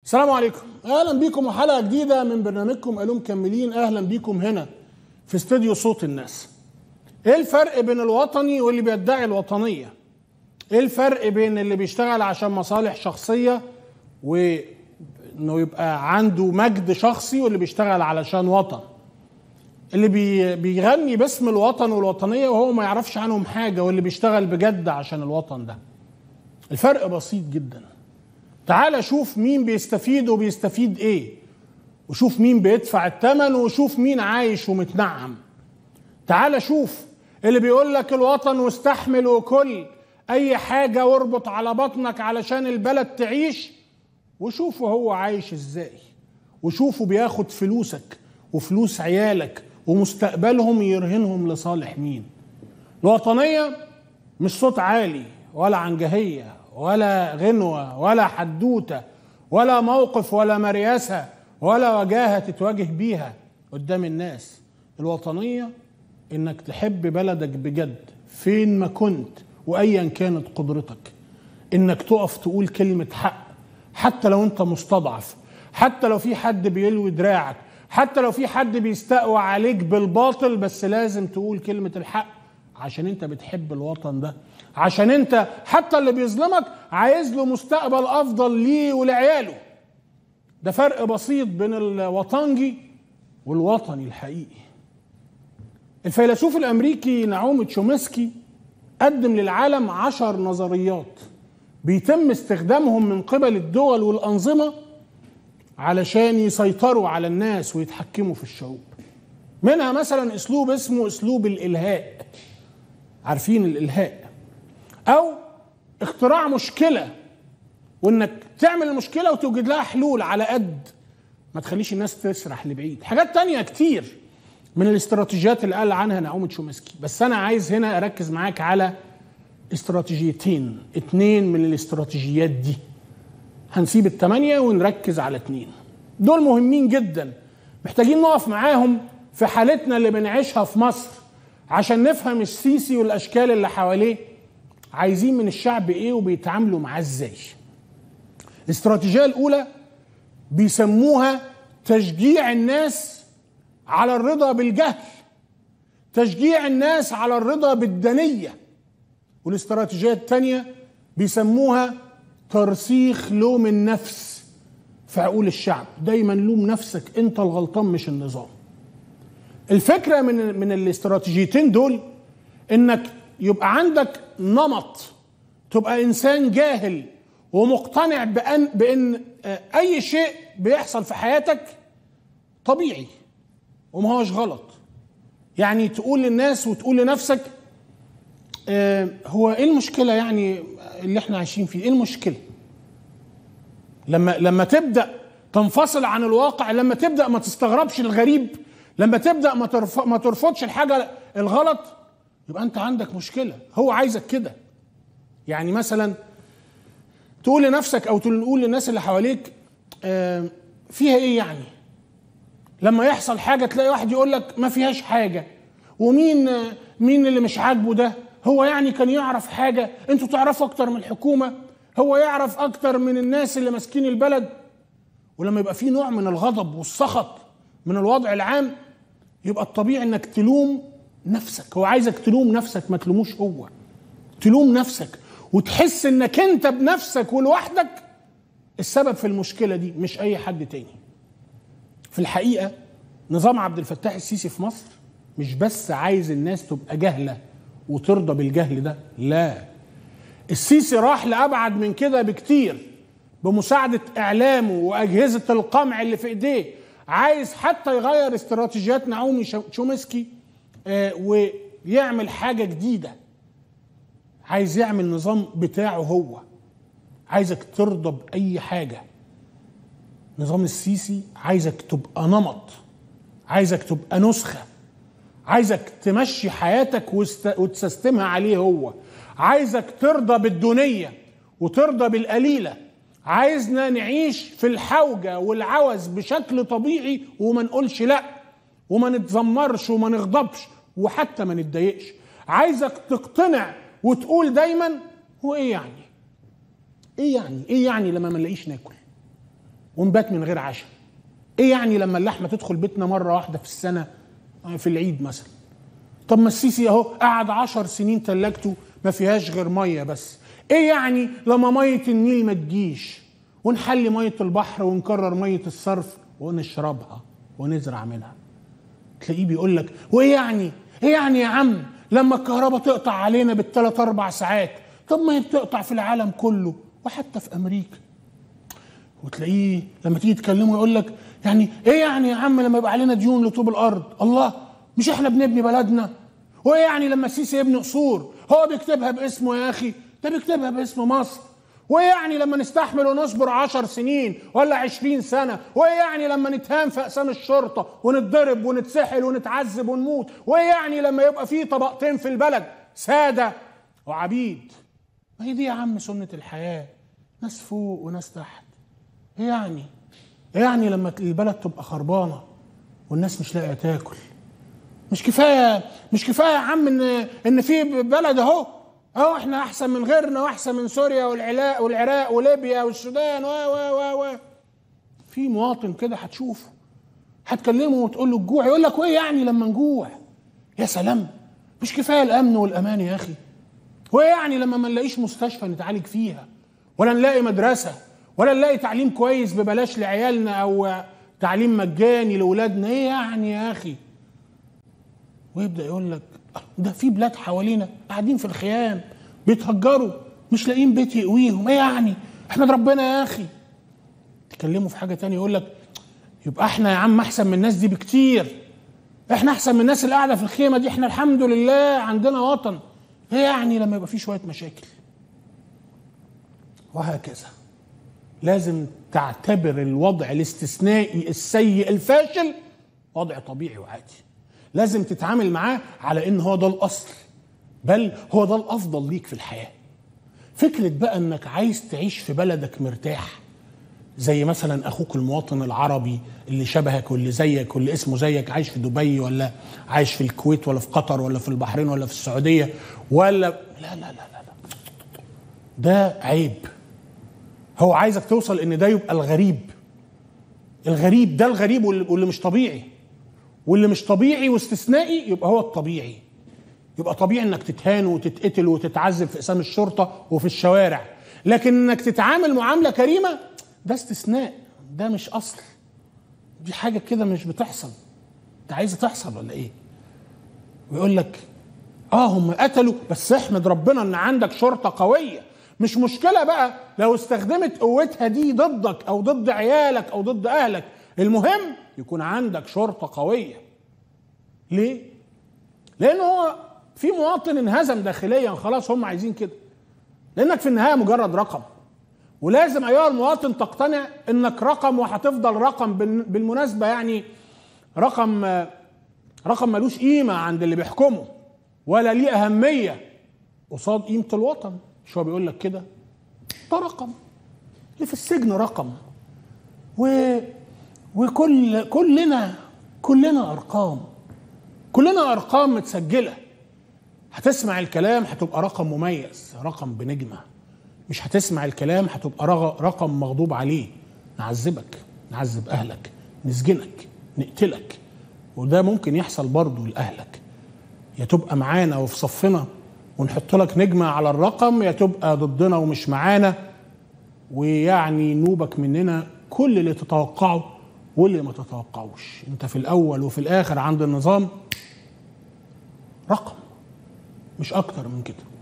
السلام عليكم اهلا بيكم وحلقه جديده من برنامجكم الوم مكملين اهلا بيكم هنا في استوديو صوت الناس ايه الفرق بين الوطني واللي بيدعي الوطنيه ايه الفرق بين اللي بيشتغل عشان مصالح شخصيه وانه يبقى عنده مجد شخصي واللي بيشتغل علشان وطن اللي بي بيغني باسم الوطن والوطنيه وهو ما يعرفش عنهم حاجه واللي بيشتغل بجد عشان الوطن ده الفرق بسيط جدا تعال شوف مين بيستفيد وبيستفيد ايه وشوف مين بيدفع الثمن وشوف مين عايش ومتنعم تعال شوف اللي بيقول لك الوطن واستحمل وكل اي حاجة واربط على بطنك علشان البلد تعيش وشوفه هو عايش ازاي وشوفه بياخد فلوسك وفلوس عيالك ومستقبلهم يرهنهم لصالح مين الوطنية مش صوت عالي ولا عنجهية ولا غنوة ولا حدوتة ولا موقف ولا مرياسة ولا وجاهة تتواجه بيها قدام الناس الوطنية انك تحب بلدك بجد فين ما كنت وايا كانت قدرتك انك تقف تقول كلمة حق حتى لو انت مستضعف حتى لو في حد بيلوي دراعك حتى لو في حد بيستقوى عليك بالباطل بس لازم تقول كلمة الحق عشان انت بتحب الوطن ده عشان انت حتى اللي بيظلمك عايز له مستقبل افضل ليه ولعياله ده فرق بسيط بين الوطنجي والوطني الحقيقي الفيلسوف الامريكي نعوم تشومسكي قدم للعالم عشر نظريات بيتم استخدامهم من قبل الدول والانظمه علشان يسيطروا على الناس ويتحكموا في الشعوب منها مثلا اسلوب اسمه اسلوب الالهاء عارفين الالهاء او اختراع مشكله وانك تعمل المشكله وتوجد لها حلول على قد ما تخليش الناس تسرح لبعيد حاجات تانية كتير من الاستراتيجيات اللي قال عنها نعوم تشومسكي بس انا عايز هنا اركز معاك على استراتيجيتين اتنين من الاستراتيجيات دي هنسيب التمانية ونركز على اتنين دول مهمين جدا محتاجين نقف معاهم في حالتنا اللي بنعيشها في مصر عشان نفهم السيسي والاشكال اللي حواليه عايزين من الشعب ايه وبيتعاملوا معاه ازاي الاستراتيجيه الاولى بيسموها تشجيع الناس على الرضا بالجهل تشجيع الناس على الرضا بالدنيه والاستراتيجيه الثانيه بيسموها ترسيخ لوم النفس في عقول الشعب دايما لوم نفسك انت الغلطان مش النظام الفكره من من الاستراتيجيتين دول انك يبقى عندك نمط تبقى انسان جاهل ومقتنع بان بان اي شيء بيحصل في حياتك طبيعي وما هوش غلط يعني تقول للناس وتقول لنفسك هو ايه المشكله يعني اللي احنا عايشين فيه ايه المشكله لما لما تبدا تنفصل عن الواقع لما تبدا ما تستغربش الغريب لما تبدا ما ترف... ما ترفضش الحاجه الغلط يبقى انت عندك مشكله هو عايزك كده يعني مثلا تقول لنفسك او تقول للناس اللي حواليك آه فيها ايه يعني لما يحصل حاجه تلاقي واحد يقول لك ما فيهاش حاجه ومين آه مين اللي مش عاجبه ده هو يعني كان يعرف حاجه انتوا تعرفوا اكتر من الحكومه هو يعرف اكتر من الناس اللي ماسكين البلد ولما يبقى في نوع من الغضب والسخط من الوضع العام يبقى الطبيعي انك تلوم نفسك هو عايزك تلوم نفسك ما تلوموش هو تلوم نفسك وتحس انك انت بنفسك ولوحدك السبب في المشكله دي مش اي حد تاني في الحقيقه نظام عبد الفتاح السيسي في مصر مش بس عايز الناس تبقى جهله وترضى بالجهل ده لا السيسي راح لابعد من كده بكتير بمساعده اعلامه واجهزه القمع اللي في ايديه عايز حتى يغير استراتيجيات نعومي تشومسكي آه ويعمل حاجه جديده عايز يعمل نظام بتاعه هو عايزك ترضى باي حاجه نظام السيسي عايزك تبقى نمط عايزك تبقى نسخه عايزك تمشي حياتك وتسستمها عليه هو عايزك ترضى بالدنيا وترضى بالقليله عايزنا نعيش في الحوجه والعوز بشكل طبيعي وما نقولش لا وما نتذمرش وما نغضبش وحتى ما نتضايقش عايزك تقتنع وتقول دايما هو ايه يعني ايه يعني ايه يعني لما ما نلاقيش ناكل ونبات من غير عشاء ايه يعني لما اللحمه تدخل بيتنا مره واحده في السنه في العيد مثلا طب ما السيسي اهو قعد عشر سنين تلاجته ما فيهاش غير ميه بس ايه يعني لما ميه النيل ما تجيش ونحلي ميه البحر ونكرر ميه الصرف ونشربها ونزرع منها تلاقيه بيقول لك وايه يعني ايه يعني يا عم لما الكهرباء تقطع علينا بالثلاث اربع ساعات طب ما هي بتقطع في العالم كله وحتى في امريكا وتلاقيه لما تيجي تكلمه يقول لك يعني ايه يعني يا عم لما يبقى علينا ديون لطوب الارض الله مش احنا بنبني بلدنا وايه يعني لما السيسي يبني قصور هو بيكتبها باسمه يا اخي ده بيكتبها باسم مصر وايه يعني لما نستحمل ونصبر عشر سنين ولا عشرين سنة وايه يعني لما نتهان في اقسام الشرطة ونتضرب ونتسحل ونتعذب ونموت وايه يعني لما يبقى في طبقتين في البلد سادة وعبيد ما هي دي يا عم سنة الحياة ناس فوق وناس تحت ايه يعني ايه يعني لما البلد تبقى خربانة والناس مش لاقية تاكل مش كفاية مش كفاية يا عم ان ان في بلد اهو اهو احنا احسن من غيرنا واحسن من سوريا والعراق والعراق وليبيا والسودان و و و و في مواطن كده هتشوفه هتكلمه وتقول له الجوع يقول لك وايه يعني لما نجوع يا سلام مش كفايه الامن والامان يا اخي وايه يعني لما ما نلاقيش مستشفى نتعالج فيها ولا نلاقي مدرسه ولا نلاقي تعليم كويس ببلاش لعيالنا او تعليم مجاني لاولادنا ايه يعني يا اخي ويبدا يقول لك ده في بلاد حوالينا قاعدين في الخيام بيتهجروا مش لاقيين بيت يقويهم ايه يعني احمد ربنا يا اخي تكلموا في حاجه تانية يقول لك يبقى احنا يا عم احسن من الناس دي بكتير احنا احسن من الناس اللي قاعده في الخيمه دي احنا الحمد لله عندنا وطن ايه يعني لما يبقى في شويه مشاكل وهكذا لازم تعتبر الوضع الاستثنائي السيء الفاشل وضع طبيعي وعادي لازم تتعامل معاه على ان هو ده الاصل بل هو ده الافضل ليك في الحياه فكره بقى انك عايز تعيش في بلدك مرتاح زي مثلا اخوك المواطن العربي اللي شبهك واللي زيك واللي اسمه زيك عايش في دبي ولا عايش في الكويت ولا في قطر ولا في البحرين ولا في السعوديه ولا لا لا لا لا, لا. ده عيب هو عايزك توصل ان ده يبقى الغريب الغريب ده الغريب واللي مش طبيعي واللي مش طبيعي واستثنائي يبقى هو الطبيعي يبقى طبيعي انك تتهان وتتقتل وتتعذب في اقسام الشرطه وفي الشوارع لكن انك تتعامل معامله كريمه ده استثناء ده مش اصل دي حاجه كده مش بتحصل انت عايزه تحصل ولا ايه ويقول لك اه هم قتلوا بس احمد ربنا ان عندك شرطه قويه مش مشكله بقى لو استخدمت قوتها دي ضدك او ضد عيالك او ضد اهلك المهم يكون عندك شرطه قويه ليه لان هو في مواطن انهزم داخليا خلاص هم عايزين كده لانك في النهايه مجرد رقم ولازم ايها المواطن تقتنع انك رقم وهتفضل رقم بالمناسبه يعني رقم رقم ملوش قيمه عند اللي بيحكمه ولا ليه اهميه قصاد قيمه الوطن مش هو بيقول لك كده ده رقم اللي في السجن رقم و وكل كلنا كلنا ارقام كلنا ارقام متسجله هتسمع الكلام هتبقى رقم مميز رقم بنجمه مش هتسمع الكلام هتبقى رقم مغضوب عليه نعذبك نعذب اهلك نسجنك نقتلك وده ممكن يحصل برضه لاهلك يا تبقى معانا وفي صفنا ونحط لك نجمه على الرقم يا تبقى ضدنا ومش معانا ويعني نوبك مننا كل اللي تتوقعه واللي ما تتوقعوش انت في الاول وفي الاخر عند النظام رقم مش اكتر من كده